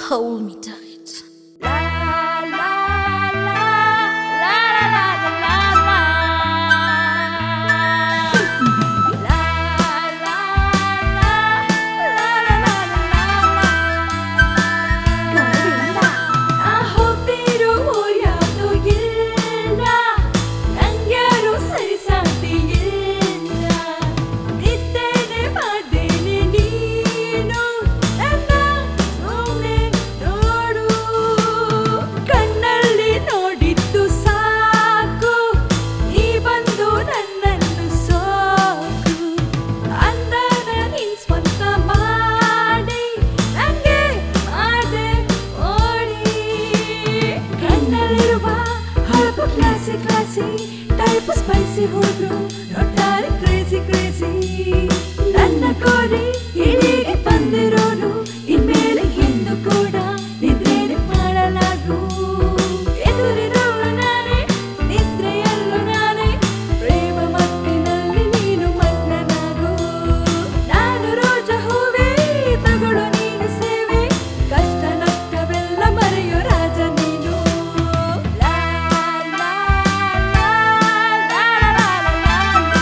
Hold me tight. ಕಣ್ಣಲ್ಲಿ ನೋಡಿದ್ದು ಸಾಕು ನೀ ಬಂದು ನನ್ನನ್ನು ಸಾಕು ಅಂದನ ನಿನ್ ಸ್ವಂತ ಮಾಡಿ ನಂಗೆ ಮಾಡೆ ಓಡಿ ಕಣ್ಣಲ್ಲಿರುವ ಹಳಪು ಕ್ಲಾಸಿ ಕ್ಲಾಸಿ ಟೈಪ್ ಸ್ಪೈಸಿ ಹುಡುಗರು ನೋಡ್ತಾರೆ ಕ್ರೇಜಿ ಕ್ರೇಜಿ ನನ್ನ ಕೋರಿ ಇಲ್ಲಿಗೆ ಬಂದಿರೋನು ಇನ್ಮೇಲೆ ಎಂದು ಕೂಡ ನಿದ್ರೇನೆ ಮಾಡಲಾಗು ಎದುರಿರೋಳು ನಾನೇ ನಿದ್ರೆಯಲ್ಲೂ ನಾನೇ ಪ್ರೇಮ ಮತ್ತಿನಲ್ಲಿ ನೀನು ಮಗ್ನನಾಗು ನಾನು ರೋಜ ಹೂವೇ ತಗೊಳು ನೀನು ಸೇವೆ ಕಷ್ಟ ನಷ್ಟವೆಲ್ಲ ಮರೆಯೋ ರಾಜ ನೀನು ಲಾ, ಲಾ, ಲಾ, ಲಾ, ಲಾ, ಲಾ,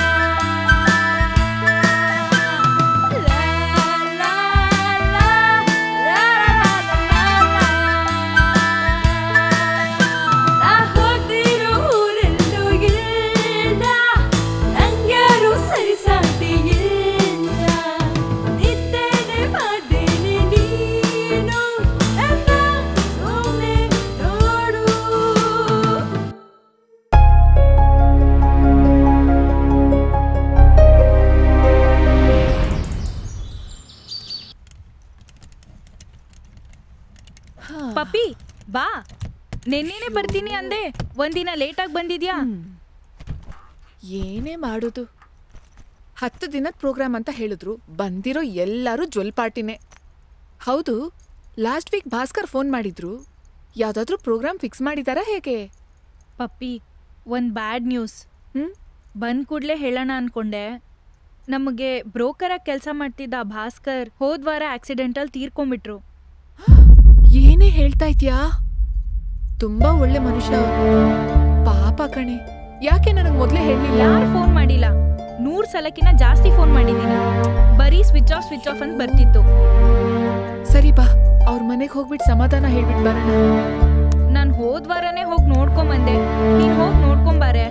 ನಾ ಹೋಗ್ದಿರೋ ಊರೆಲ್ಲೂ ಇಲ್ಲ ನಂಗ್ಯಾರು ಸರಿ ಸಾಟಿ ಇಲ್ಲ ನಿದ್ದೆನೆ ಮಾಡ್ದೇನೆ ನೀನು ನನ್ನ ಸುಮ್ಮನೆ ನೋಡು ಪಪ್ಪಿ ಬಾ ನೆನ್ನೆನೆ ಬರ್ತೀನಿ ಅಂದೆ ಒಂದಿನ ಲೇಟಾಗಿ ಬಂದಿದ್ಯಾ ಏನೇ ಮಾಡೋದು ಹತ್ತು ದಿನದ ಪ್ರೋಗ್ರಾಮ್ ಅಂತ ಹೇಳಿದ್ರು ಬಂದಿರೋ ಎಲ್ಲರೂ ಜ್ವಲ್ ಪಾರ್ಟಿನೇ ಹೌದು ಲಾಸ್ಟ್ ವೀಕ್ ಭಾಸ್ಕರ್ ಫೋನ್ ಮಾಡಿದ್ರು ಯಾವ್ದಾದ್ರೂ ಪ್ರೋಗ್ರಾಮ್ ಫಿಕ್ಸ್ ಮಾಡಿದಾರಾ ಹೇಗೆ ಪಪ್ಪಿ ಒಂದ್ ಬ್ಯಾಡ್ ನ್ಯೂಸ್ ಹ್ಮ್ ಬಂದ್ ಕೂಡ್ಲೆ ಹೇಳೋಣ ಅನ್ಕೊಂಡೆ ನಮಗೆ ಬ್ರೋಕರಾಗಿ ಕೆಲಸ ಮಾಡ್ತಿದ್ದ ಭಾಸ್ಕರ್ ಹೋದ್ವಾರ ಆಕ್ಸಿಡೆಂಟಲ್ ತೀರ್ಕೊಂಡ್ಬಿಟ್ರು ಏನೇ ಹೇಳ್ತಾ ಇದ್ಯಾ ತುಂಬಾ ಒಳ್ಳೆ ಮನುಷ್ಯ ಅವ್ನು. ಪಾಪ ಕಣೆ ಯಾಕೆ ನನಗೆ ಮೊದ್ಲೇ ಹೇಳಿಲ್ಲ ಯಾರು ಫೋನ್ ಮಾಡಿಲ್ಲ ನೂರ್ ಸಲಕಿನ ಜಾಸ್ತಿ ಫೋನ್ ಮಾಡಿದೀನಿ ಬರೀ ಸ್ವಿಚ್ ಆಫ್ ಸ್ವಿಚ್ ಆಫ್ ಅಂತ ಬರ್ತಿತ್ತು ಸರಿ ಬಾ ಅವ್ರ ಮನೆಗೆ ಹೋಗ್ಬಿಟ್ಟು ಸಮಾಧಾನ ಹೇಳ್ಬಿಟ್ಟು ಬರೋಣ ನಾನ್ ಹೋದ್ವಾರನೇ ಹೋಗಿ ನೋಡ್ಕೊಂಬಂದೆ ನೀನ್ ಹೋಗಿ ನೋಡ್ಕೊಂಬಾರೆ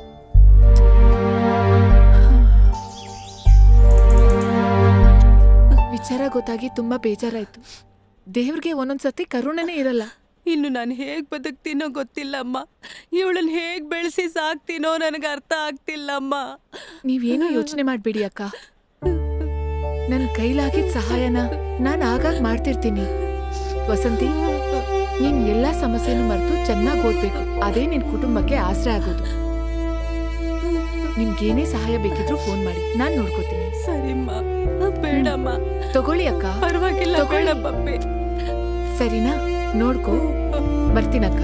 ವಿಚಾರ ಗೊತ್ತಾಗಿ ತುಂಬಾ ಬೇಜಾರಾಯ್ತು ದೇವ್ರಿಗೆ ಒಂದೊಂದ್ಸತಿ ಕರುಣನೇ ಇರಲ್ಲ ಇನ್ನು ನಾನು ಹೇಗ್ ಬದುಕ್ತೀನೋ ಗೊತ್ತಿಲ್ಲಮ್ಮ ಇವಳನ್ನ ಹೇಗ್ ಬೆಳೆಸಿ ಸಾಕ್ತೀನೋ ನನಗೆ ಅರ್ಥ ಆಗ್ತಿಲ್ಲಮ್ಮ ನೀವೇನು ಯೋಚನೆ ಮಾಡ್ಬೇಡಿ ಅಕ್ಕ ನನ್ ಕೈಲಾಗಿದ್ ಸಹಾಯನ ನಾನ್ ಆಗಾಗ ಮಾಡ್ತಿರ್ತೀನಿ ವಸಂತಿ ನೀನ್ ಎಲ್ಲಾ ಸಮಸ್ಯೆನೂ ಮರೆತು ಚೆನ್ನಾಗಿ ಓದ್ಬೇಕು ಅದೇ ನಿನ್ ಕುಟುಂಬಕ್ಕೆ ಆಸರೆ ಆಗೋದು ನಿಮ್ಗೇನೇ ಸಹಾಯ ಬೇಕಿದ್ರು ಫೋನ್ ಮಾಡಿ ನಾನ್ ನೋಡ್ಕೋತೀನಿ ಸರಿಮ್ಮ ಬೇಡಮ್ಮ ತಗೊಳ್ಳಿ ಅಕ್ಕ ಪರವಾಗಿಲ್ಲ ಬೇಡ ಪಪ್ಪಿ ಸರಿನಾ ನೋಡ್ಕೋ ಬರ್ತೀನಕ್ಕ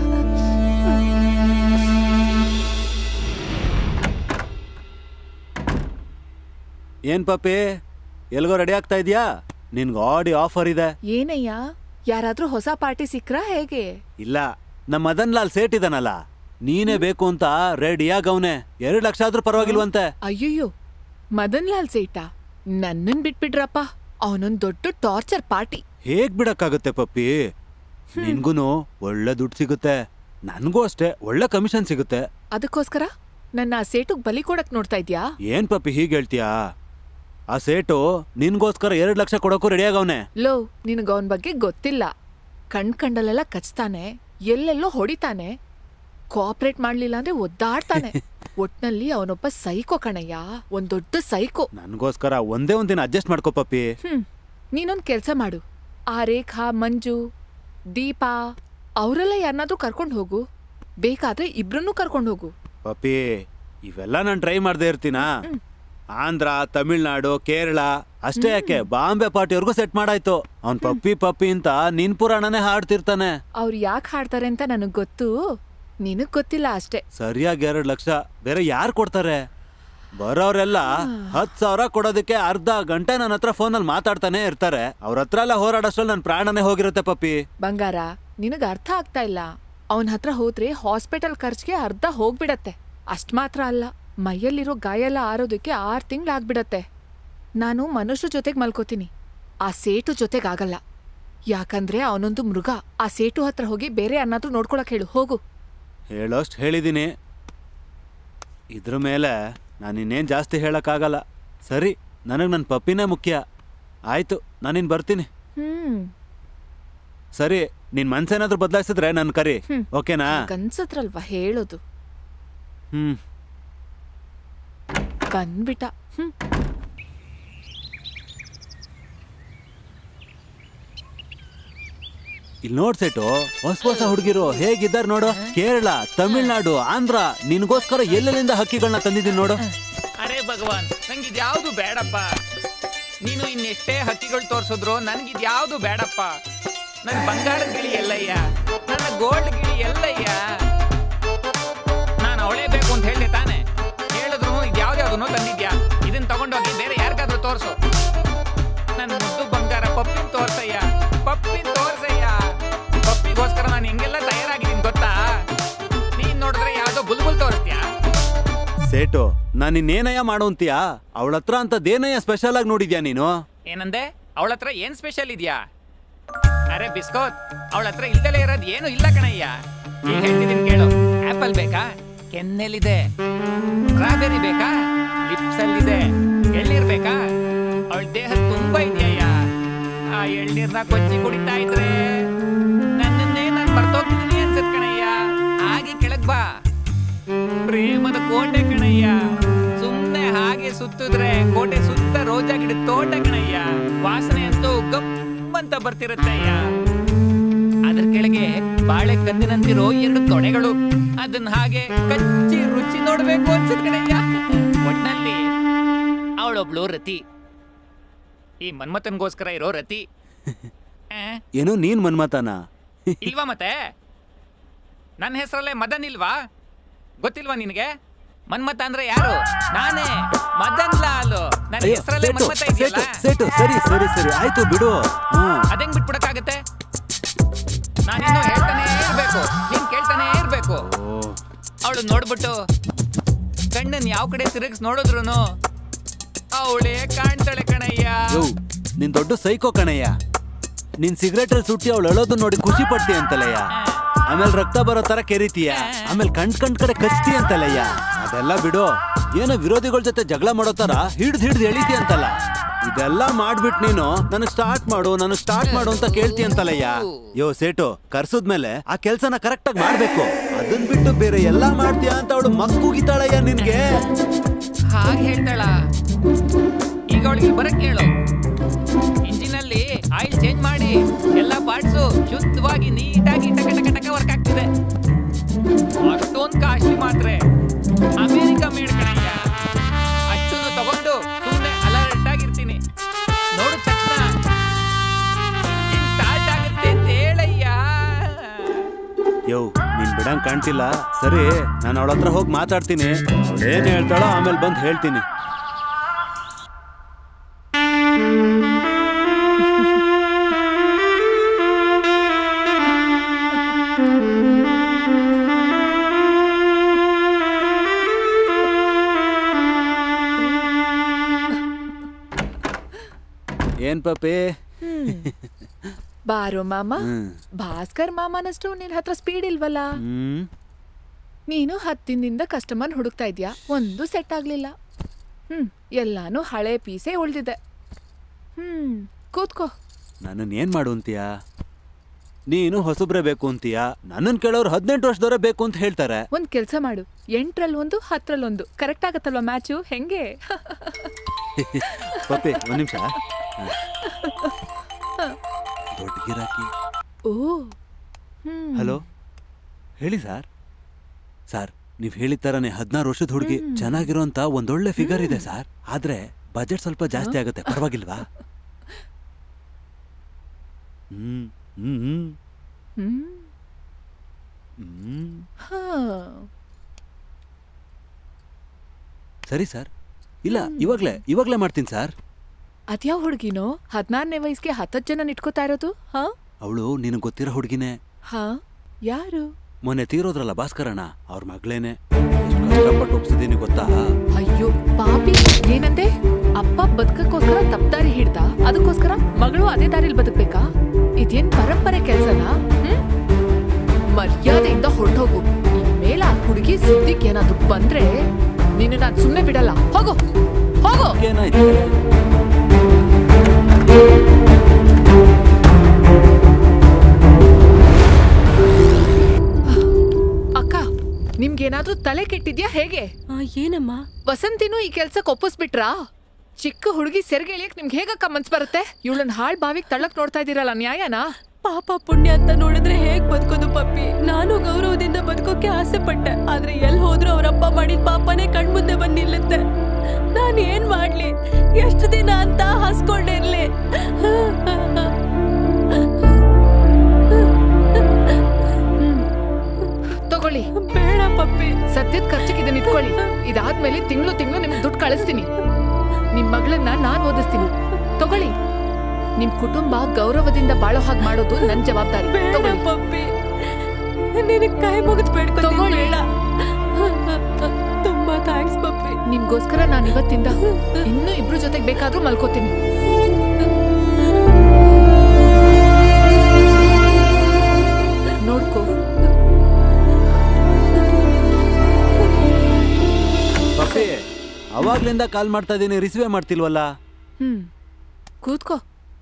ಏನ್ ಪಪ್ಪಿ ಎಲ್ಗೋ ರೆಡಿ ಆಗ್ತಾ ಇದೀಯಾ ನಿನ್ಗೆ ಆಡಿ ಆಫರ್ ಇದೆ ಏನಯ್ಯ ಯಾರಾದ್ರೂ ಹೊಸ ಪಾರ್ಟಿ ಸಿಕ್ರಾ ಹೇಗೆ ಇಲ್ಲ ನಮ್ಮ ಮದನ್ ಲಾಲ್ ಸೇಟ್ ಇದಾನಲ್ಲ ನೀನೇ ಬೇಕು ಅಂತ ರೆಡಿಯಾಗವ್ನೆ ಎರಡು ಲಕ್ಷ ಆದ್ರೂ ಪರವಾಗಿಲ್ವಂತೆ ಅಯ್ಯಯ್ಯೋ ಮದನ್ ಲಾಲ್ ಸೇಟ ನನ್ನನ್ ಬಿಟ್ಬಿಡ್ರಪ್ಪ ಅವನೊಂದ್ ದೊಡ್ಡ ಟಾರ್ಚರ್ ಪಾರ್ಟಿ ಹೇಗ್ ಬಿಡಕ್ಕಾಗುತ್ತೆ ಪಪ್ಪಿ ನಿನ್ಗೂನು ಒಳ್ಳೆ ದುಡ್ಡು ಸಿಗುತ್ತೆ ನನ್ಗೂ ಅಷ್ಟೇ ಒಳ್ಳೆ ಕಮಿಷನ್ ಸಿಗುತ್ತೆ ಅದಕ್ಕೋಸ್ಕರ ನನ್ನ ಆ ಸೇಟುಗ್ ಬಲಿ ಕೊಡಕ್ ನೋಡ್ತಾ ಇದ್ಯಾ ಏನ್ ಪಪ್ಪಿ ಹೀಗ್ ಹೇಳ್ತೀಯಾ ಆ ಸೇಟು ನಿನ್ಗೋಸ್ಕರ ಎರಡ್ ಲಕ್ಷ ಕೊಡಕ್ಕೂ ರೆಡಿ ಆಗವ್ನೆ ಲೋ ನಿನಗ ಅವನ್ ಬಗ್ಗೆ ಗೊತ್ತಿಲ್ಲ ಕಣ್ ಕಂಡಲ್ಲೆಲ್ಲ ಕಚ್ತಾನೆ ಎಲ್ಲೆಲ್ಲೋ ಹೊಡಿತಾನೆ ಕೋಆಪರೇಟ್ ಮಾಡ್ಲಿಲ್ಲ ಅಂದ್ರೆ ಒದ್ದಾಡ್ತಾನೆ ಒಟ್ನಲ್ಲಿ ಅವನೊಬ್ಬ ಸೈಕೋ ಕಣಯ್ಯ ಒಂದ್ ದೊಡ್ಡ ಸೈಕೋ ನನ್ಗೋಸ್ಕರ ಒಂದೇ ಒಂದಿನ ಅಡ್ಜಸ್ಟ್ ಮಾಡ್ಕೋ ಪಪ್ಪಿ ಹ್ಮ್ ನೀನೊಂದ್ ಕೆಲ್ಸ ಮಾಡು ಆ ರೇಖಾ ಮಂಜು ದೀಪಾ ಅವರೆಲ್ಲ ಯಾರನ್ನಾದ್ರೂ ಕರ್ಕೊಂಡ್ ಹೋಗು ಬೇಕಾದ್ರೆ ಇಬ್ರನ್ನೂ ಕರ್ಕೊಂಡ್ ಹೋಗು ಪಪ್ಪಿ ಇವೆಲ್ಲ ನಾನು ಟ್ರೈ ಮಾಡ್ದೆ ಇರ್ತೀನಾ ಆಂಧ್ರ ತಮಿಳ್ನಾಡು ಕೇರಳ ಅಷ್ಟೇ ಯಾಕೆ ಬಾಂಬೆ ಪಾರ್ಟಿವರೆಗೂ ಸೆಟ್ ಮಾಡಾಯ್ತು ಅವ್ನ್ ಪಪ್ಪಿ ಪಪ್ಪಿ ಅಂತ ನಿನ್ ಪುರಾಣನೇ ಹಾಡ್ತಿರ್ತಾನೆ ಅವ್ರು ಯಾಕೆ ಹಾಡ್ತಾರೆ ಅಂತ ನನಗ್ ಗೊತ್ತು ನಿನಗ್ ಗೊತ್ತಿಲ್ಲ ಅಷ್ಟೇ ಸರಿಯಾಗಿ ಎರಡ್ ಲಕ್ಷ ಬೇರೆ ಯಾರು ಕೊಡ್ತಾರೆ ಬರೋರೆಲ್ಲ ಹತ್ ಸಾವಿರ ಕೊಡೋದಕ್ಕೆ ಅರ್ಧ ಗಂಟೆ ನನ್ನ ಹತ್ರ ಫೋನಲ್ಲಿ ಮಾತಾಡ್ತಾನೆ ಇರ್ತಾರೆ ಅವ್ರ ಹತ್ರ ಎಲ್ಲ ಹೋರಾಡೋಷ್ಟ್ರಲ್ಲಿ ನನ್ನ ಪ್ರಾಣನೇ ಹೋಗಿರುತ್ತೆ ಪಪ್ಪಿ ಬಂಗಾರ ನಿನಗ್ ಅರ್ಥ ಆಗ್ತಾ ಇಲ್ಲ ಅವನ ಹತ್ರ ಹೋದ್ರೆ ಹಾಸ್ಪಿಟಲ್ ಖರ್ಚಿಗೆ ಅರ್ಧ ಹೋಗ್ಬಿಡತ್ತೆ ಅಷ್ಟ್ ಮಾತ್ರ ಅಲ್ಲ ಮೈಯಲ್ಲಿರೋ ಗಾಯ ಎಲ್ಲ ಆರೋದಕ್ಕೆ ಆರ್ ತಿಂಗ್ಳಾಗ್ಬಿಡತ್ತೆ ನಾನು ಮನುಷ್ಯರ ಜೊತೆಗ್ ಮಲ್ಕೋತೀನಿ ಆ ಸೇಟು ಜೊತೆಗಾಗಲ್ಲ ಯಾಕಂದ್ರೆ ಅವನೊಂದು ಮೃಗ ಆ ಸೇಟು ಹತ್ರ ಹೋಗಿ ಬೇರೆ ಅನ್ನಾದ್ರೂ ನೋಡ್ಕೊಳಕ್ ಹೇಳು ಹೋಗು ಹೇಳೋಷ್ಟು ಹೇಳಿದ್ದೀನಿ ಇದ್ರ ಮೇಲೆ ನಾನು ಇನ್ನೇನು ಜಾಸ್ತಿ ಹೇಳೋಕ್ಕಾಗಲ್ಲ ಸರಿ ನನಗೆ ನನ್ನ ಪಪ್ಪಿನೇ ಮುಖ್ಯ ಆಯ್ತು ನಾನಿನ್ ಬರ್ತೀನಿ ಹ್ಮ್ ಸರಿ ನಿನ್ ಮನ್ಸೇನಾದ್ರೂ ಬದಲಾಯಿಸಿದ್ರೆ ನನ್ನ ಕರಿ ಹ್ಮ್. ಓಕೆನಾ ಕನ್ಸತ್ರಲ್ವಾ ಹೇಳೋದು ಹ್ಮ್ ಬಂದ್ಬಿಟ ಹ್ಮ್ ಇಲ್ಲಿ ನೋಡ್ ಸೆಟು ಹೊಸ ಹೊಸ ಹುಡುಗಿರು ಹೇಗಿದ್ದಾರೆ ನೋಡು ಕೇರಳ ತಮಿಳ್ನಾಡು ಆಂಧ್ರ ನಿನ್ಗೋಸ್ಕರ ಎಲ್ಲೆಲ್ಲಿಂದ ಹಕ್ಕಿಗಳನ್ನ ತಂದಿದ್ದೀನಿ ನೋಡು ಅರೆ ಭಗವಾನ್ ನಂಗಿದ್ಯಾವುದು ಬೇಡಪ್ಪ ನೀನು ಇನ್ನೆಷ್ಟೇ ಹಕ್ಕಿಗಳು ತೋರ್ಸಿದ್ರು ನನ್ಗಿದ್ಯಾವುದು ಬೇಡಪ್ಪ ನನ್ನ ಬಂಗಾರದ ಗಿಳಿ ಎಲ್ಲಯ್ಯ ನನ್ನ ಗೋಲ್ಡ್ ಗಿಳಿ ಎಲ್ಲಯ್ಯ ನಾನು ಅವಳೇ ಬೇಕು ಅಂತ ಹೇಳ್ದೆ ತಾನೆ ಹೇಳಿದ್ರು ಇದ್ಯಾವ್ದ್ಯಾವ್ದನ್ನೋ ತಂದಿದ್ಯಾ ಇದನ್ನ ತಗೊಂಡೋಗಿ ಬೇರೆ ಯಾರಿಗಾದ್ರೂ ತೋರ್ಸು ನನ್ನ ಮುದ್ದು ಬಂಗಾರ ಪಪ್ಪಿನ ತೋರ್ಸಯ್ಯ ಪಪ್ಪಿನ ತೋರ್ಸಯ್ಯ ಪಪ್ಪಿಗೋಸ್ಕರ ನಾನು ಹೆಂಗೆಲ್ಲ ತಯಾರಾಗಿದ್ದೀನಿ ಗೊತ್ತಾ ನೀನ್ ನೋಡಿದ್ರೆ ಯಾವ್ದೋ ಬುಲ್ಬುಲ್ ತೋರಿಸ್ತೀಯಾ ಸೇಟು ನಾನು ಇನ್ನೇನಯ್ಯ ಮಾಡು ಅಂತೀಯಾ ಅವಳ ಹತ್ರ ಅಂತದೇನಯ್ಯ ಸ್ಪೆಷಲ್ ಆಗಿ ನೋಡಿದ್ಯಾ ನೀನು ಏನಂದೆ ಅವಳ ಹತ್ರ ಏನ್ ಸ್ಪೆಷಲ್ ಇದೆಯಾ ಅರೆ ಬಿಸ್ಕೋತ್ ಅವಳ ಹತ್ರ ಇಲ್ದಲೇ ಇರೋದ್ ಏನು ಇಲ್ಲ ಕಣಯ್ಯ ಈಗ ಹೇಳ್ತಿದ್ದೀನಿ ಕೇಳು ಆಪಲ್ ಬೇಕಾ ಕೆನ್ನೆಲಿದೆ ಸ್ಟ್ರಾಬೆರಿ ಬೇಕಾ ಲಿಪ್ಸ್ ಅಲ್ಲಿದೆ ಎಳ್ನೀರ್ ಬೇಕಾ ಅವಳ ದೇಹ ತುಂಬಾ ಇದೆಯಯ್ಯ ಆ ಎಳ್ನೀರ್ನ ಕೊಚ್ಚಿ ಕುಡಿತಾ ಇದ್ರೆ ನನ್ನನ್ನೇ ನಾನು ಮರ್ತೋಗ್ತಿದ್ದೀನಿ ಅನ್ಸತ್ ಕಣಯ್ಯ ಹಾಗೆ ಕೆಳಗ್ ಬಾ ಪ್ರೇಮದ ಕೋಟೆ ಕಣಯ್ಯ ಸುಮ್ನೆ ಹಾಗೆ ಸುತ್ತಿದ್ರೆ ಕೋಟೆ ಸುತ್ತ ರೋಜಾ ಗಿಡ ತೋಟ ಕಣಯ್ಯ ವಾಸನೆ ಅಂತೂ ಗಪ್ ಅಂತ ಬರ್ತಿರತ್ತಯ್ಯ ಅದ್ರ ಕೆಳಗೆ ಬಾಳೆ ಕಂದಿನಂತಿರೋ ಎರಡು ತೊಡೆಗಳು ಅದನ್ನ ಹಾಗೆ ಕಚ್ಚಿ ರುಚಿ ನೋಡ್ಬೇಕು ಅನ್ಸತ್ ಕಣಯ್ಯ ಒಟ್ನಲ್ಲಿ ಅವಳೊಬ್ಳು ರತಿ ಈ ಮನ್ಮಥನ್ಗೋಸ್ಕರ ಇರೋ ರತಿ ಆ? ಏನು ನೀನ್ ಮನ್ಮತನ ಇಲ್ವಾ ಮತ್ತೆ ನನ್ನ ಹೆಸರಲ್ಲೇ ಮದನ್ ಇಲ್ವಾ ಗೊತ್ತಿಲ್ವಾ ನಿನಗೆ ಮನ್ಮತ ಅಂದ್ರೆ ಯಾರು ನಾನೇ ಮದನ್ ಲಾಲ್ ನನ್ನ ಅಯ್ಯೋ, ಹೆಸರಲ್ಲೇ ಸೇಟು, ಮನ್ಮತ ಇದೆಯಲ್ಲ ಸೇಟು, ಸೇಟು, ಸರಿ ಸರಿ ಸರಿ ಆಯ್ತು ಬಿಡು ಹ್ಮ್ ಅದೆಂಗ್ ಬಿಟ್ಬಿಡಕ್ಕಾಗತ್ತೆ ನಾನಿನ್ನು ಹೇಳ್ತಾನೆ ಇರ್ಬೇಕು ನೀನ್ ಕೇಳ್ತಾನೆ ಇರ್ಬೇಕು ಅವಳು ನೋಡ್ಬಿಟ್ಟು ಕಣ್ಣನ್ ಯಾವ ಕಡೆ ತಿರುಗಿಸ್ ನೋಡಿದ್ರು ಅವಳೇ ಕಾಣ್ತಾಳೆ ಕಣಯ್ಯ ಯೋ ನಿನ್ ದೊಡ್ಡ ಸೈಕೋ ಕಣಯ್ಯ ನಿನ್ ಸಿಗರೇಟ್ ಅಲ್ಲಿ ಸುಟ್ಟಿ ಅವಳು ಅಳೋದು ನೋಡಿ ಖುಷಿ ಪಡ್ತಿ ಅಂತಲಯ್ಯ ಆಮೇಲೆ ರಕ್ತ ಬರೋ ತರ ಕೆರಿತೀಯ ಆಮೇಲೆ ಕಂಡ್ ಕಂಡ್ ಕಡೆ ಕಚ್ತಿ ಅಂತಲಯ್ಯ ಅದೆಲ್ಲ ಬಿಡು ಏನೋ ವಿರೋಧಿಗಳ ಜೊತೆ ಜಗಳ ಮಾಡೋ ತರ ಹಿಡ್ದು ಹಿಡ್ದು ಎಳಿತಿ ಅಂತಲ್ಲ ಇದೆಲ್ಲ ಮಾಡ್ಬಿಟ್ ನೀನು ನನಗ್ ಸ್ಟಾರ್ಟ್ ಮಾಡು ನನಗ್ ಸ್ಟಾರ್ಟ್ ಮಾಡು ಅಂತ ಕೇಳ್ತಿ ಅಂತಲಯ್ಯ ಯೋ ಸೇಟು ಕರ್ಸದ್ಮೇಲೆ ಆ ಕೆಲ್ಸನ ಕರೆಕ್ಟ್ ಆಗಿ ಮಾಡ್ಬೇಕು ಅದನ್ ಬಿಟ್ಟು ಬೇರೆ ಎಲ್ಲಾ ಮಾಡ್ತೀಯ ಅಂತ ಅವಳು ಮಕ್ಕುಗಿತಾಳಯ್ಯ ನಿನ್ಗೆ ಹಾಗೆ ಹೇಳ್ತಾಳ ಈಗ ಅವಳಿಗೆ ಬರಕ್ ಕೇಳು ಇಂಜಿನಲ್ಲಿ ಆಯಿಲ್ ಚೇಂಜ್ ಮಾಡಿ ಎಲ್ಲ ಪಾರ್ಟ್ಸು ಶುದ್ಧವಾಗಿ ನೀಟಾಗಿ ಟಕ ಟಕ ಟಕ ವರ್ಕ್ ಆಗ್ತಿದೆ ಅಷ್ಟೊಂದು ಕಾಸ್ಟ್ಲಿ ಮಾತ್ರೆ ಅಮೇರಿಕ ಮೇಡ್ ಕಣಯ್ಯ ಅಷ್ಟನ್ನು ತಗೊಂಡು ಸುಮ್ಮನೆ ಅಲರ್ಟ್ ಆಗಿರ್ತೀನಿ ನೋಡಿದ ತಕ್ಷಣ ಇಂಜಿನ್ ಸ್ಟಾರ್ಟ್ ಆಗುತ್ತೆ ಅಂತ ಹೇಳಯ್ಯ ಯೋ ನೀನ್ ಬಿಡಂಗ್ ಕಾಣ್ತಿಲ್ಲ ಸರಿ ನಾನು ಅವಳ ಹತ್ರ ಹೋಗಿ ಮಾತಾಡ್ತೀನಿ ಅವ್ಳ್ ಏನ್ ಹೇಳ್ತಾಳೋ ಆಮೇಲೆ ಬಂದು ಹೇಳ್ತೀನಿ ಏನ್ ಪಪಿ ಬಾರೋ ಮಾಮ ಹ್ಮ್ ಭಾಸ್ಕರ್ ಮಾಮನಷ್ಟು ನಿನ್ ಹತ್ರ ಸ್ಪೀಡ್ ಇಲ್ವಲ್ಲ ಹ್ಮ್ ನೀನು ಹತ್ತಿನಿಂದ ಕಸ್ಟಮರ್ ಹುಡುಕ್ತಾ ಇದ್ಯಾ ಒಂದು ಸೆಟ್ ಆಗ್ಲಿಲ್ಲ ಹ್ಮ್ ಎಲ್ಲಾನು ಹಳೆ ಪೀಸೇ ಉಳ್ದಿದೆ ಹ್ಮ್ ಕೂತ್ಕೋ ನನ್ನನ್ ಏನ್ ಮಾಡು ಅಂತೀಯ ನೀನು ಹೊಸಬ್ರೆ ಬೇಕು ಅಂತೀಯ ನನ್ನನ್ ಕೇಳೋರು ಹದಿನೆಂಟು ವರ್ಷದವರೇ ಬೇಕು ಅಂತ ಹೇಳ್ತಾರೆ ಒಂದ್ ಕೆಲ್ಸ ಮಾಡು ಎಂಟ್ರಲ್ಲಿ ಒಂದು ಹತ್ರಲ್ಲಿ ಒಂದು ಕರೆಕ್ಟ್ ಆಗತ್ತಲ್ವಾ ಮ್ಯಾಚು ಹೆಂಗೆ ಪಪ್ಪಿ ಒಂದ್ ನಿಮಿಷ ದೊಡ್ಡ ಗಿರಾಕಿ ಓ ಹ್ಮ್ ಹಲೋ ಹೇಳಿ ಸರ್ ಸರ್ ನೀವ್ ಹೇಳಿದ ತರನೇ ಹದಿನಾರು ವರ್ಷದ ಹುಡುಗಿ ಚೆನ್ನಾಗಿರೋಂತ ಒಂದೊಳ್ಳೆ ಫಿಗರ್ ಇದೆ ಸರ್ ಆದ್ರೆ ಬಜೆಟ್ ಸ್ವಲ್ಪ ಜಾಸ್ತಿ ಆಗುತ್ತೆ ಪರವಾಗಿಲ್ವಾ ಹ್ಮ್ ಹ್ಮ್ ಹ್ಮ್ ಹ್ಮ್ ಹ್ಮ್ ಹಾ ಸರಿ ಸರ್ ಇಲ್ಲ ಇವಾಗ್ಲೇ ಇವಾಗ್ಲೇ ಮಾಡ್ತೀನಿ ಸರ್ ಅದ್ಯಾವ ಹುಡುಗಿನೋ ಹದಿನಾರನೇ ವಯಸ್ಸಿಗೆ ಹತ್ತತ್ತು ಜನ ಇಟ್ಕೋತಾ ಇರೋದು ಹಾ ಅವಳು ನಿನಗೆ ಗೊತ್ತಿರೋ ಹುಡುಗಿನೇ ಹಾ ಯಾರು ಮೊನ್ನೆ ತೀರೋದ್ರಲ್ಲ ಭಾಸ್ಕರಣ್ಣ ಅವ್ರ ಮಗಳೇನೆ ಎಷ್ಟ್ ಕಷ್ಟಪಟ್ಟು ಒಪ್ಸಿದೀನಿ ಗೊತ್ತಾ ಅಯ್ಯೋ ಪಾಪಿ ಏನಂದೆ ಅಪ್ಪ ಬದುಕಕ್ಕೋಸ್ಕರ ತಪ್ಪದಾರಿ ಹಿಡ್ದ ಅದಕ್ಕೋಸ್ಕರ ಮಗಳು ಅದೇ ದಾರಿಲಿ ಬದುಕ್ಬೇಕಾ ಇದೇನ್ ಪರಂಪರೆ ಕೆಲ್ಸನಾ ಹ್ಮ್ ಮರ್ಯಾದೆಯಿಂದ ಹೊರಟೋಗು ಇನ್ಮೇಲೆ ಆ ಹುಡುಗಿ ಸುದ್ದಿಗೆ ಏನಾದ್ರು ಬಂದ್ರೆ ನೀನು ನಾನ್ ಸುಮ್ನೆ ಬಿಡಲ್ಲ ಹೋಗು ಹೋಗು ಏನಾಯ್ತು ಅಕ್ಕ ನಿಮ್ಗೇನಾದ್ರೂ ತಲೆ ಕೆಟ್ಟಿದ್ಯಾ ಹೇಗೆ ಆ, ಏನಮ್ಮ ವಸಂತಿನೂ ಈ ಕೆಲ್ಸಕ್ಕೆ ಒಪ್ಪಿಸ್ಬಿಟ್ರಾ ಚಿಕ್ಕ ಹುಡುಗಿ ಸೆರ್ಗೆಳಿಯಕ್ ನಿಮ್ಗೆ ಹೇಗಕ್ಕ ಮನ್ಸ್ ಬರುತ್ತೆ ಇವಳನ್ನ ಹಾಳ್ ಬಾವಿಗೆ ತಳ್ಳಕ್ ನೋಡ್ತಾ ಇದೀರಲ್ಲ ನ್ಯಾಯನಾ ಪಾಪ ಪುಣ್ಯ ಅಂತ ನೋಡಿದ್ರೆ ಹೇಗ್ ಬದುಕೋದು ಪಪ್ಪಿ ನಾನು ಗೌರವದಿಂದ ಬದುಕೋಕೆ ಆಸೆ ಪಟ್ಟೆ ಆದ್ರೆ ಎಲ್ ಹೋದ್ರು ಅವರಪ್ಪ ಮಾಡಿದ ಪಾಪನೇ ಕಣ್ಮುಂದೆ ಬಂದ್ ನಿಲ್ಲುತ್ತೆ ನಾನು ಏನ್ ಮಾಡ್ಲಿ ಎಷ್ಟು ದಿನ ಅಂತ ಹಸ್ಕೊಂಡಿರ್ಲಿ ತಗೊಳ್ಳಿ ಬೇಡ ಪಪ್ಪಿ ಸದ್ಯದ ಖರ್ಚಿಗೆ ಇದನ್ನ ಇಟ್ಕೊಳ್ಳಿ ಇದಾದ್ಮೇಲೆ ತಿಂಗಳು ತಿಂಗಳು ನಿಮ್ಗೆ ದುಡ್ಡು ಕಳಿಸ್ತೀನಿ ನಿಮ್ ಮಗಳನ್ನ ನಾನ್ ಓದಿಸ್ತೀನಿ ತಗೊಳ್ಳಿ ನಿಮ್ ಕುಟುಂಬ ಗೌರವದಿಂದ ಬಾಳೋ ಹಾಗೆ ಮಾಡೋದು ನನ್ ಜವಾಬ್ದಾರಿ ಬೇಡ ತಗೊಳ್ಳಿ ಪಪ್ಪಿ ನಿನಗ್ ಕೈ ಮುಗಿದ್ ಬೇಡ್ಕೊತೀನಿ ತಗೊಳ್ಳಿ. ಬೇಡ ತುಂಬಾ ಥ್ಯಾಂಕ್ಸ್ ಪಪ್ಪಿ ನಿಮ್ಗೋಸ್ಕರ ನಾನು ಇವತ್ತಿಂದ ಇನ್ನೂ ಇಬ್ರು ಜೊತೆಗೆ ಬೇಕಾದ್ರೂ ಮಲ್ಕೋತೀನಿ ನೋಡ್ಕೋ ಪಪ್ಪಿ ಅವಾಗ್ಲಿಂದ ಕಾಲ್ ಮಾಡ್ತಾ ಇದೀನಿ ರಿಸೀವೇ ಮಾಡ್ತಿಲ್ವಲ್ಲ ಹ್ಮ್ ಕೂತ್ಕೋ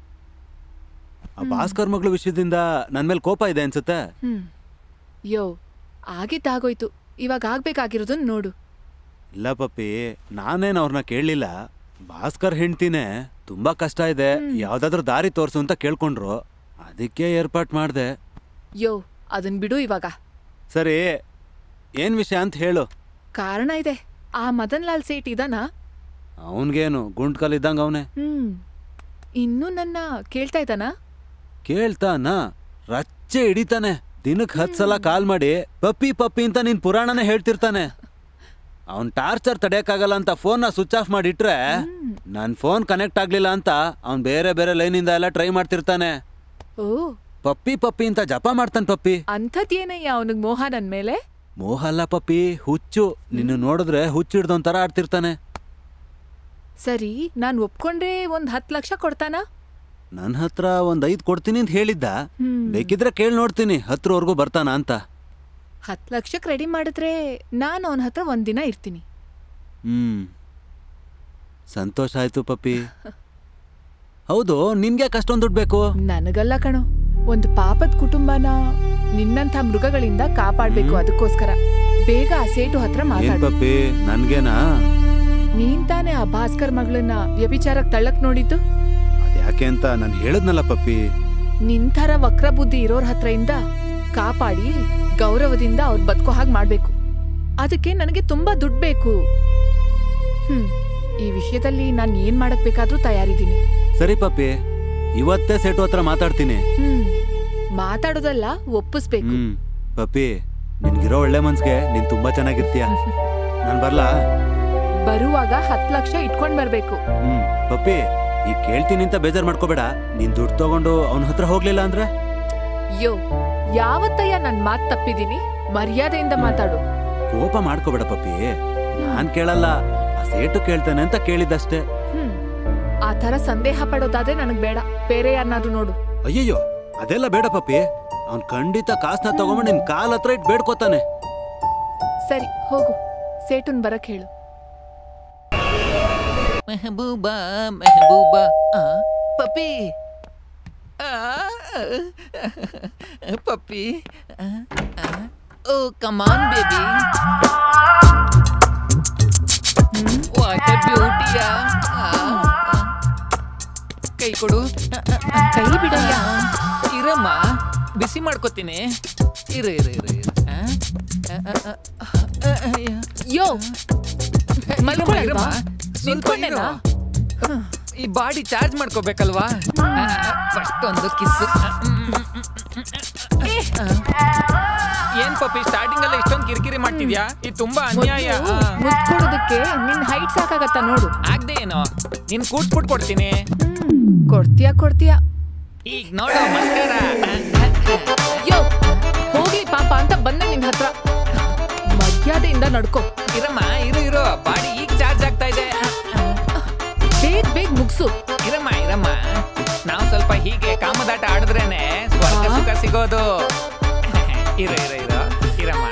ಆ ಭಾಸ್ಕರ್ ಮಗಳು ವಿಷಯದಿಂದ ನನ್ ಮೇಲೆ ಕೋಪ ಇದೆ ಅನ್ಸುತ್ತೆ ಹ್ಮ್ ಯೋ ಆಗಿದ್ದಾಗೋಯ್ತು ಇವಾಗ ಆಗ್ಬೇಕಾಗಿರೋದನ್ನ ನೋಡು ಇಲ್ಲ ಪಪ್ಪಿ ನಾನೇನ್ ಅವ್ರನ್ನ ಕೇಳಲಿಲ್ಲ ಭಾಸ್ಕರ್ ಹೆಂಡ್ತಿನೇ ತುಂಬಾ ಕಷ್ಟ ಇದೆ ಯಾವ್ದಾದ್ರು ದಾರಿ ತೋರ್ಸು ಅಂತ ಕೇಳ್ಕೊಂಡ್ರು ಅದಕ್ಕೆ ಏರ್ಪಾಟ್ ಮಾಡ್ದೆ ಯೋ ಅದನ್ ಬಿಡು ಇವಾಗ ಸರಿ ಏನ್ ವಿಷಯ ಅಂತ ಹೇಳು ಕಾರಣ ಇದೆ ಆ ಮದನ್ ಲಾಲ್ ಸೇಟ್ ಇದಾನ ಅವನ್ಗೇನು ಗುಂಡ್ ಕಲ್ ಇದ್ದಂಗ ಅವನೇ ಹ್ಮ್ ಇನ್ನೂ ನನ್ನ ಕೇಳ್ತಾ ಇದ್ದಾನ ಕೇಳ್ತಾನ ರಚ್ಚೆ ಹಿಡಿತಾನೆ ದಿನಕ್ ಹತ್ ಸಲ ಕಾಲ್ ಮಾಡಿ ಪಪ್ಪಿ ಪಪ್ಪಿ ಅಂತ ನಿನ್ ಪುರಾಣನೇ ಹೇಳ್ತಿರ್ತಾನೆ ಅವನ್ ಟಾರ್ಚರ್ ತಡೆಯಕ್ಕಾಗಲ್ಲ ಅಂತ ಫೋನ್ನ ಸ್ವಿಚ್ ಆಫ್ ಮಾಡಿಟ್ರೆ ನನ್ ಫೋನ್ ಕನೆಕ್ಟ್ ಆಗ್ಲಿಲ್ಲ ಅಂತ ಅವ್ನ್ ಬೇರೆ ಬೇರೆ ಲೈನಿಂದ ಎಲ್ಲ ಟ್ರೈ ಮಾಡ್ತಿರ್ತಾನೆ ಓ ಪಪ್ಪಿ ಪಪ್ಪಿ ಅಂತ ಜಪ ಮಾಡ್ತಾನೆ ಪಪ್ಪಿ ಅಂಥದ್ದೇನಯ್ಯ ಅವನಿಗೆ ಮೋಹ ನನ್ ಮೇಲೆ ಮೋಹ ಅಲ್ಲ ಪಪ್ಪಿ ಹುಚ್ಚು ನಿನ್ನ ನೋಡಿದ್ರೆ ಹುಚ್ಚು ಹಿಡ್ದೊಂಥರ ಆಡ್ತಿರ್ತಾನೆ ಸರಿ ನಾನ್ ಒಪ್ಕೊಂಡ್ರೆ ಒಂದ್ ಹತ್ ಲಕ್ಷ ಕೊಡ್ತಾನ ನನ್ನ ಹತ್ರ ಒಂದ್ ಐದ್ ಕೊಡ್ತೀನಿ ಅಂತ ಹೇಳಿದ್ದ ಹ್ಮ್. ಬೇಕಿದ್ರೆ ಕೇಳಿ ನೋಡ್ತೀನಿ ಹತ್ರವರೆಗೂ ಬರ್ತಾನ ಅಂತ ಹತ್ ಲಕ್ಷಕ್ ರೆಡಿ ಮಾಡಿದ್ರೆ ನಾನು ಅವನ ಹತ್ರ ಒಂದ್ ದಿನ ಇರ್ತೀನಿ ಹ್ಮ್ ಸಂತೋಷ ಆಯ್ತು ಪಪ್ಪಿ ಹೌದು ನಿನ್ಗೆ ಅಷ್ಟೊಂದು ದುಡ್ಡು ಬೇಕು ನನಗಲ್ಲ ಕಣೋ ಒಂದು ಪಾಪದ ಕುಟುಂಬನ ನಿನ್ನಂಥ ಮೃಗಗಳಿಂದ ಕಾಪಾಡ್ಬೇಕು ಅದಕ್ಕೋಸ್ಕರ ಬೇಗ ಆ ಸೇಟು ಹತ್ರ ಏನ್ ಮಾತಾಡು ಪಪ್ಪಿ ನನ್ಗೇನಾ ನೀನ್ ತಾನೇ ಆ ಭಾಸ್ಕರ್ ಮಗಳನ್ನ ವ್ಯಭಿಚಾರಕ್ ತಳ್ಳಕ್ ನೋಡಿದ್ದು ಅದ್ಯಾಕೆ ಅಂತ ನಾನು ಹೇಳದ್ನಲ್ಲ ಪಪ್ಪಿ ನಿನ್ ಥರ ವಕ್ರ ಬುದ್ಧಿ ಇರೋರ್ ಹತ್ರದಿಂದ ಕಾಪಾಡಿ ಗೌರವದಿಂದ ಅವ್ರ ಬದುಕೋ ಹಾಗೆ ಮಾಡ್ಬೇಕು ಅದಕ್ಕೆ ನನಗೆ ತುಂಬಾ ದುಡ್ಡು ಬೇಕು ಹ್ಮ್ ಈ ವಿಷಯದಲ್ಲಿ ನಾನು ಏನ್ ಮಾಡಕ್ ಬೇಕಾದ್ರೂ ತಯಾರಿದ್ದೀನಿ ಸರಿ ಪಪ್ಪಿ ಇವತ್ತೇ ಸೇಟು ಹತ್ರ ಮಾತಾಡ್ತೀನಿ ಹ್ಮ್ ಮಾತಾಡೋದಲ್ಲ ಒಪ್ಪಿಸ್ಬೇಕು ಹ್ಮ್ ಪಪ್ಪಿ ನಿನ್ಗಿರೋ ಒಳ್ಳೆ ಮನ್ಸ್ಗೆ ನೀನ್ ತುಂಬಾ ಚೆನ್ನಾಗಿರ್ತೀಯ ನಾನ್ ಬರ್ಲಾ ಬರುವಾಗ ಹತ್ ಲಕ್ಷ ಇಟ್ಕೊಂಡ್ ಬರ್ಬೇಕು ಹ್ಮ್ ಪಪ್ಪಿ ಈಗ ಕೇಳ್ತೀನಿ ಅಂತ ಬೇಜಾರ್ ಮಾಡ್ಕೋಬೇಡ ನೀನ್ ದುಡ್ಡು ತಗೊಂಡು ಅವನ ಹತ್ರ ಹೋಗ್ಲಿಲ್ಲ ಅಂದ್ರೆ ಯೋ ಯಾವತ್ತಯ್ಯ ನನ್ ಮಾತ್ ತಪ್ಪಿದೀನಿ ಮರ್ಯಾದೆಯಿಂದ ಮಾತಾಡು ಕೋಪ ಮಾಡ್ಕೋಬೇಡ ಪಪ್ಪಿ ನಾನ್ ಕೇಳಲ್ಲ ಆ ಸೇಟು ಕೇಳ್ತಾನೆ ಅಂತ ಕೇಳಿದಷ್ಟೇ ಹ್ಮ್ ಆ ತರ ಸಂದೇಹ ಪಡೋದಾದ್ರೆ ನನಗ್ ಬೇಡ ಬೇರೆ ಯಾರನ್ನಾದ್ರೂ ನೋಡು ಅಯ್ಯಯ್ಯೋ ಅದೆಲ್ಲ ಬೇಡ ಪಪ್ಪಿ ಅವ್ನ್ ಖಂಡಿತ ಕಾಸ್ನ ತಗೊಂಡು ನಿನ್ ಕಾಲ್ ಹತ್ರ ಇಟ್ ಬೇಡ್ಕೋತಾನೆ ಸರಿ ಹೋಗು ಸೇಟುನ್ ಬರಕ್ ಹೇಳು ಮೆಹಬೂಬಾ ಮೆಹಬೂಬಾ ಆ, ಪಪ್ಪಿ ಆ, ಪಪ್ಪಿ ಆ, ಆ. ಓ ಕಮಾನ್ ಬೇಬಿ ವಾಟ್ ಎ ಬ್ಯೂಟಿಯಾ ಕೈ ಕೊಡು ಕೈ ಬಿಡಯ್ಯ ಇರಮ್ಮ ಬಿಸಿ ಮಾಡ್ಕೋತೀನಿ ಇರು ಇರು ಇರು ಇರು ಆ? ಆ, ಆ, ಆ, ಆ, ಆ, ಅಯ್ಯ. ಯೋ ಇರಮ್ಮ, ಮಲ್ಕೊಳಲ್ವಾ? ಇರಮ್ಮ. ಸ್ವಲ್ಪ ನಿಂತ್ಕೊಂಡೆನಾ? ಇರು. ಈ ಬಾಡಿ ಚಾರ್ಜ್ ಮಾಡ್ಕೋಬೇಕಲ್ವಾ ಫಸ್ಟ್ ಒಂದು ಕಿಸ್ ಏನ್ ಪಪ್ಪಿ ಸ್ಟಾರ್ಟಿಂಗ್ ಎಲ್ಲ ಇಷ್ಟೊಂದು ಕಿರಿಕಿರಿ ಮಾಡ್ತಿದ್ಯಾ ಇದು ತುಂಬಾ ಅನ್ಯಾಯ ಆ. ಮುದ್ ಕೊಡೋದಕ್ಕೆ ನಿನ್ ಹೈಟ್ ಸಾಕಾಗತ್ತ ನೋಡು ಆಗ್ದೆ ಏನು ನಿನ್ ಕೂಡ್ಸ್ಬಿಟ್ ಕೊಡ್ತೀನಿ ಕೊಡ್ತೀಯಾ ಕೊಡ್ತೀಯಾ ಈಗ ನೋಡು ಮಸ್ಕರ ಯೋ ಹೋಗ್ಲಿ ಪಾಪ ಅಂತ ಬಂದೆ ನಿನ್ ಹತ್ರ ಮರ್ಯಾದೆಯಿಂದ ನಡ್ಕೋ ಇರಮ್ಮ ಇರು ಇರು ಬಾಡಿ ಈಗ ಚಾರ್ಜ್ ಆಗ್ತಾ ಇದೆ ಬೇಗ ಬೇಗ ಮುಗ್ಸು ಇರಮ್ಮ ಇರಮ್ಮ ನಾವು ಸ್ವಲ್ಪ ಹೀಗೆ ಕಾಮದಾಟ ಆಡಿದ್ರೇನೆ ಸ್ವರ್ಗ ಸುಖ ಸಿಗೋದು ಇರು ಇರು ಇರು ಇರಮ್ಮ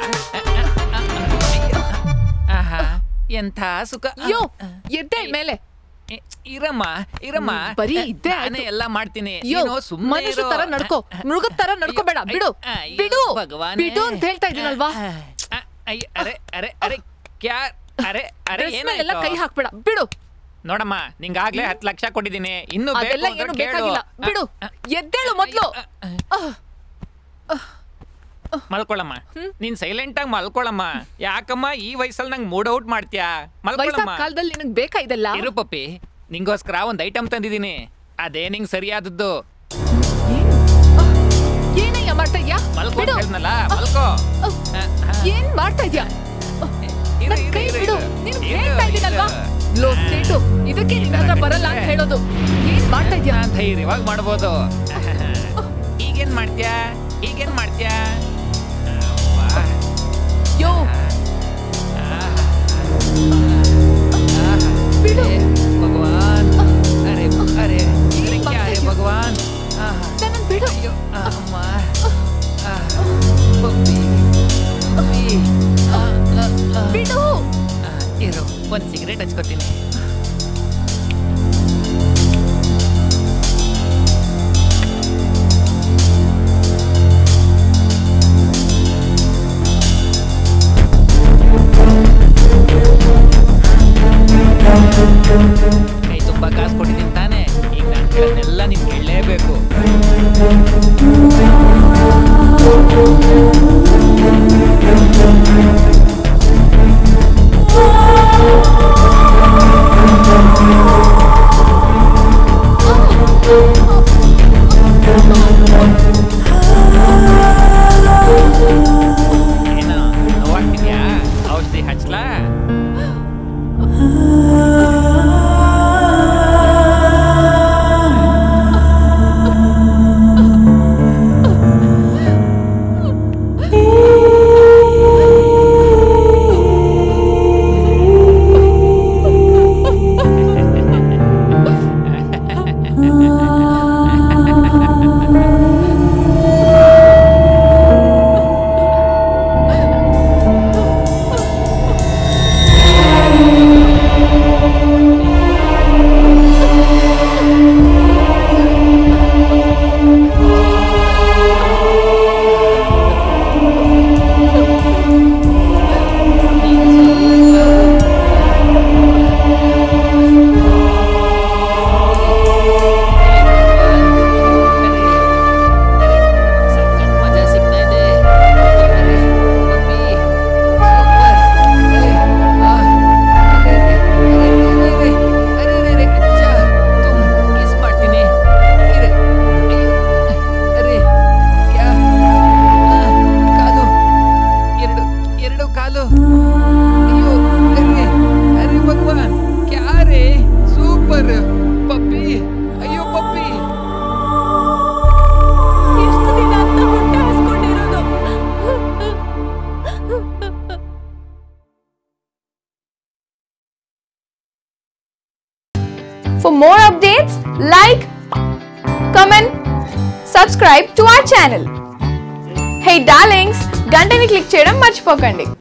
ಆಹಾ ಎಂಥ ಸುಖ ಯೋ ಎದ್ದೆ ಮೇಲೆ ಇ- ಇರಮ್ಮ ಇರಮ್ಮ ಬರೀ ಇದ್ದೇ ಆಯ್ತು. ನಾನೇ ಎಲ್ಲ ಮಾಡ್ತೀನಿ ಯೋ ನೀನು ಸುಮ್ಮನೆ ಮನುಷ್ಯ ತರ ನಡ್ಕೋ ಮೃಗದ ತರ ನಡ್ಕೋಬೇಡ ಬಿಡು ಬಿಡು ಬಿಡು ಅಂತ ಹೇಳ್ತಾ ಇದೀನಲ್ವಾ ಅಯ್ಯ ಅರೆ ಅರೆ ಅರೆ ಕ್ಯಾ ಅರೆ ಅರೆ ಡ್ರೆಸ್ ಮೇಲೆಲ್ಲ ಏನಾಯ್ತು ಕೈ ಹಾಕ್ಬೇಡ ಬಿಡು ನೋಡಮ್ಮ ನಿಂಗಾಗ್ಲೇ ಹತ್ತು ಲಕ್ಷ ಕೊಟ್ಟಿದ್ದೀನಿ ಇನ್ನು ಬೇಕು ಅದೆಲ್ಲ ಅಂದ್ರೆ ಏನು ಕೇಳು. ಬೇಕಾಗಿಲ್ಲ ಬಿಡು ಎದ್ದೇಳು ಮೊದ್ಲು ಮಲ್ಕೊಳಮ್ಮ ನೀನ್ ಸೈಲೆಂಟ್ ಆಗಿ ಮಲ್ಕೊಳಮ್ಮ ಯಾಕಮ್ಮ ಈ ವಯಸ್ಸಲ್ಲಿ ನಂಗೆ ಮೂಡ್ ಔಟ್ ಮಾಡ್ತೀಯಾ ವಯಸ್ಸಾದ ಮಲ್ಕೊಳಮ್ಮ ಕಾಲದಲ್ಲಿ ನಿನಗ್ ಬೇಕಾ ಇದೆಲ್ಲ ಇರು ಪಪ್ಪಿ ನಿಂಗೋಸ್ಕರ ಒಂದ್ ಐಟಮ್ ತಂದಿದ್ದೀನಿ ಅದೇ ನಿಂಗ್ ಸರಿಯಾದದ್ದು ಏನು? ಅಹ್, ಏನಯ್ಯ ಮಾಡ್ತಾ ಇದ್ಯಾ ಮಲ್ಕೊ ಬಿಡು ಹೇಳ್ನಲ್ಲ ಮಲ್ಕೋ ಅಹ್, ಆ, ಆ. ಏನ್ ಮಾಡ್ತಾ ಇದ್ಯಾ ಇರು, ನನ್ ಇರು, ಕೈ ಇರು, ಬಿಡು ಇರು. ನೀನ್ ಇರು, ಹೇಳ್ತಾ ಇದೀನಲ್ವಾ ಇರು. ಲೋ ಸೇಟು ಇದಕ್ಕೆ ನಿನ್ನ ಹತ್ರ ಬರಲ್ಲ ಅಂತ ಹೇಳೋದು ಏನ್ ಮಾಡ್ತಾ ಇದ್ಯಾ ನಾನ್ ಧೈರ್ಯವಾಗಿ ಮಾಡ್ಬೋದು ಈಗೇನ್ ಮಾಡ್ತ್ಯಾ ಈಗೇನ್ ಮಾಡ್ತ್ಯಾ ಅವ್ವಾ. ಯೋ ಬಿಡು अरे भगवान अरे अरे अरे बात क्या है है ये? भगवान आह, ನನ್ನನ್ ಬಿಡು अयो अम्मा आह, पप्पी पप्पी आ, आ, आ, ಬಿಡು ಆ, ಇರು ಒಂದ್ ಸಿಗರೇಟ್ ಹಚ್ಕೋತೀನಿ ಕೈ ತುಂಬಾ ಕಾಸು ಕೊಟ್ಟಿದ್ದೀನಿ ತಾನೇ ಈಗ ನಾನು ಹೇಳೋದನ್ನೆಲ್ಲ ನೀನ್ ಕೇಳಲೇಬೇಕು ಏನೋ ನೋವಾಗ್ತಿದ್ಯಾ ಔಷಧಿ ಹಚ್ಲಾ ಸಖತ್ ಮಜಾ ಸಿಗ್ತಾ ಇದೆ ಅರೆ, ಪಪ್ಪಿ, ಸೂಪರ್. ಅರೆ, ಆ, ಅರೆ, ಅರೆ, ಅರೆ, ಅರೆ, ಅರೆ, ಅರೆ, ಅಚ್ಚ, ತುಮ್, kiss ಮಾಡ್ತೀನಿ ಇರೆ, ಅಯ್ಯೋ, ಅರೆ, ಕ್ಯಾ, ಆ, ಕಾಲು ಎರಡು ಎರಡು ಕಾಲು ಅಯ್ಯೋ ಅರೆ ಅರೆ ಭಗವಾನ್ ಕ್ಯಾ ರೇ ಸೂಪರ್ ಪಪ್ಪಿ ಅಯ್ಯೋ ಪಪ್ಪಿ ಎಷ್ಟು ದಿನ ಅಂತ ಹೊಟ್ಟೆ ಹಸ್ಕೊಂಡಿರೋದು For more updates, like, comment, subscribe to our channel. Hey darlings, గంటని click చేయడం మర్చిపోకండి